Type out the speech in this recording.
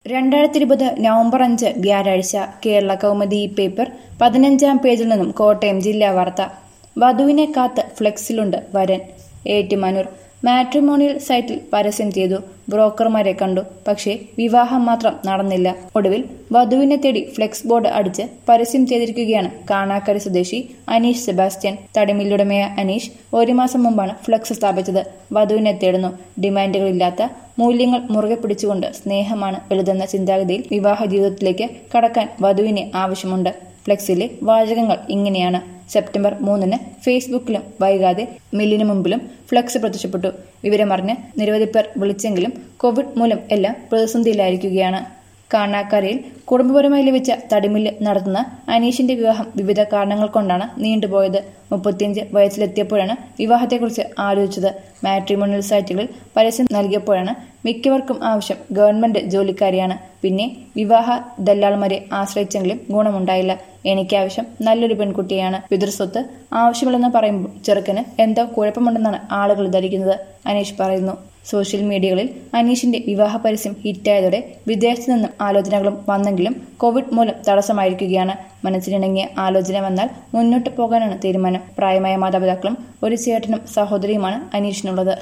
രണ്ടായിരത്തി ഇരുപത് നവംബർ അഞ്ച് വ്യാഴാഴ്ച കേരള കൗമുദി പേപ്പർ പതിനഞ്ചാം പേജിൽ നിന്നും കോട്ടയം ജില്ലാ വാർത്ത വധുവിനെ കാത്ത് ഫ്ലെക്സിലുണ്ട് വരൻ ഏറ്റുമാനൂർ മാട്രിമോണിയൽ സൈറ്റിൽ പരസ്യം ചെയ്തു ബ്രോക്കർമാരെ കണ്ടു പക്ഷേ വിവാഹം മാത്രം നടന്നില്ല ഒടുവിൽ വധുവിനെ തേടി ഫ്ലെക്സ് ബോർഡ് അടിച്ച് പരസ്യം ചെയ്തിരിക്കുകയാണ് കാണാക്കര സ്വദേശി അനീഷ് സെബാസ്റ്റ്യൻ തടിമില്ലുടമയ അനീഷ് ഒരു മാസം മുമ്പാണ് ഫ്ലെക്സ് സ്ഥാപിച്ചത് വധുവിനെ തേടുന്നു ഡിമാൻഡുകളില്ലാത്ത മൂല്യങ്ങൾ മുറുകെ പിടിച്ചുകൊണ്ട് സ്നേഹമാണ് വലുതെന്ന ചിന്താഗതിയിൽ വിവാഹ ജീവിതത്തിലേക്ക് കടക്കാൻ വധുവിന് ആവശ്യമുണ്ട് ഫ്ലെക്സിലെ വാചകങ്ങൾ ഇങ്ങനെയാണ് സെപ്റ്റംബർ മൂന്നിന് ഫേസ്ബുക്കിലും വൈകാതെ മില്ലിനു മുമ്പിലും ഫ്ലെക്സ് പ്രത്യക്ഷപ്പെട്ടു വിവരമറിഞ്ഞ് നിരവധി പേർ വിളിച്ചെങ്കിലും കോവിഡ് മൂലം എല്ലാം പ്രതിസന്ധിയിലായിരിക്കുകയാണ് കാണാക്കരയിൽ കുടുംബപരമായി ലഭിച്ച തടിമില്ല് നടത്തുന്ന അനീഷിന്റെ വിവാഹം വിവിധ കാരണങ്ങൾ കൊണ്ടാണ് നീണ്ടുപോയത് മുപ്പത്തിയഞ്ച് വയസ്സിലെത്തിയപ്പോഴാണ് വിവാഹത്തെക്കുറിച്ച് ആലോചിച്ചത് മാട്രിമോണിയൽ സൈറ്റുകളിൽ പരസ്യം നൽകിയപ്പോഴാണ് മിക്കവർക്കും ആവശ്യം ഗവൺമെന്റ് ജോലിക്കാരെയാണ് പിന്നെ വിവാഹ ദല്ലാൾമാരെ ആശ്രയിച്ചെങ്കിലും ഗുണമുണ്ടായില്ല എനിക്കാവശ്യം നല്ലൊരു പെൺകുട്ടിയാണ് പിതൃസ്വത്ത് ആവശ്യമില്ലെന്ന് പറയുമ്പോൾ ചെറുക്കന് എന്തോ കുഴപ്പമുണ്ടെന്നാണ് ആളുകൾ ധരിക്കുന്നത് അനീഷ് പറയുന്നു സോഷ്യൽ മീഡിയകളിൽ അനീഷിന്റെ വിവാഹ പരസ്യം ഹിറ്റായതോടെ വിദേശത്തു നിന്നും ആലോചനകളും വന്നെങ്കിലും കോവിഡ് മൂലം തടസ്സമായിരിക്കുകയാണ് മനസ്സിനിണങ്ങിയ ആലോചന വന്നാൽ മുന്നോട്ട് പോകാനാണ് തീരുമാനം പ്രായമായ മാതാപിതാക്കളും ഒരു ചേട്ടനും സഹോദരിയുമാണ് അനീഷിനുള്ളത്